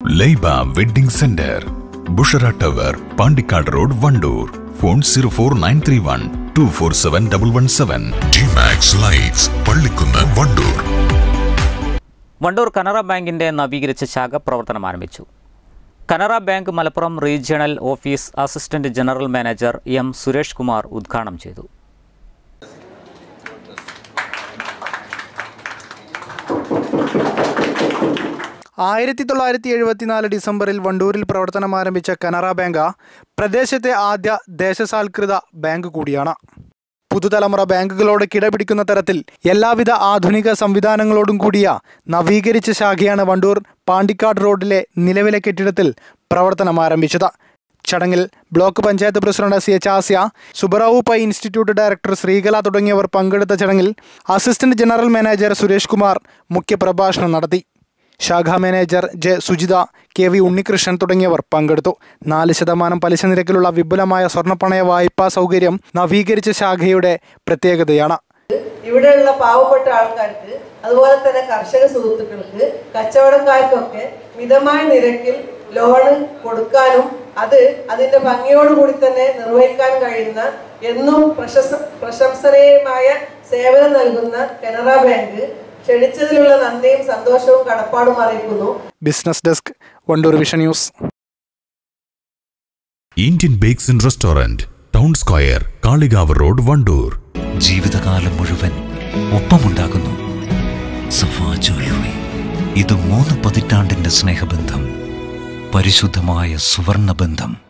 Laiba wedding centre Bushra tower Pandikkad road Wandoor phone zero four nine three one two four seven double one seven Gmax lights Pallikkunnu Wandoor Wandoor Canara ബാങ്കിന്റെ നവീകരിച്ച ശാഖ പ്രവർത്തനം ആരംഭിച്ചു Canara bank Malappuram regional office assistant general manager M Suresh Kumar ഉദ്ഘാടനം ചെയ്തു ആയിരത്തി തൊള്ളായിരത്തി എഴുപത്തിനാല് ഡിസംബറിൽ വണ്ടൂരിൽ പ്രവർത്തനം ആരംഭിച്ച കനറ ബാങ്ക് പ്രദേശത്തെ ആദ്യ ദേശസാൽകൃത ബാങ്ക് കൂടിയാണ് പുതുതലമുറ ബാങ്കുകളോട് കിടപിടിക്കുന്ന തരത്തിൽ എല്ലാവിധ ആധുനിക സംവിധാനങ്ങളോടും കൂടിയ നവീകരിച്ച ശാഖയാണ് വണ്ടൂർ പാണ്ടിക്കാട് റോഡിലെ നിലവിലെ കെട്ടിടത്തിൽ പ്രവർത്തനം ആരംഭിച്ചത് ചടങ്ങിൽ block panchayat president C H Asya Subbarao Pai institute director Sreekala തുടങ്ങിയവർ പങ്കെടുത്ത ചടങ്ങിൽ assistant general manager Suresh Kumar മുഖ്യപ്രഭാഷണം നടത്തി ശാഖാ manager J Sujitha K V Unnikrishnan തുടങ്ങിയവർ പങ്കെടുത്തു നാല് ശതമാനം പലിശ നിരക്കിലുള്ള വിപുലമായ സ്വർണ്ണപ്പണയ വായ്പാ സൗകര്യം നവീകരിച്ച ശാഖയുടെ പ്രത്യേകതയാണ് ഇവിടെയുള്ള പാവപ്പെട്ട ആൾക്കാർക്ക് അതുപോലെ തന്നെ കർഷക സുഹൃത്തുക്കൾക്ക് കച്ചവടക്കാർക്കൊക്കെ മിതമായ നിരക്കിൽ ലോണ് കൊടുക്കാനും അത് അതിന്റെ ഭംഗിയോടുകൂടി തന്നെ നിർവഹിക്കാൻ കഴിയുന്ന എന്നും പ്രശസ്ത പ്രശംസനീയമായ സേവനം നൽകുന്ന കനറ ബാങ്ക് ക്ഷണിച്ചതിലുള്ള നന്ദിയും സന്തോഷവും കടപ്പാടും അറിയിക്കുന്നു business desk Wandoor vision news Indian bakes and restaurant town square Kalikavu road Wandoor ജീവിതകാലം മുഴുവൻ ഒപ്പമുണ്ടാകുന്നു സഫാ ജ്വല്ലറി ഇത് മൂന്ന് പതിറ്റാണ്ടിന്റെ സ്നേഹബന്ധം പരിശുദ്ധമായ സുവർണ ബന്ധം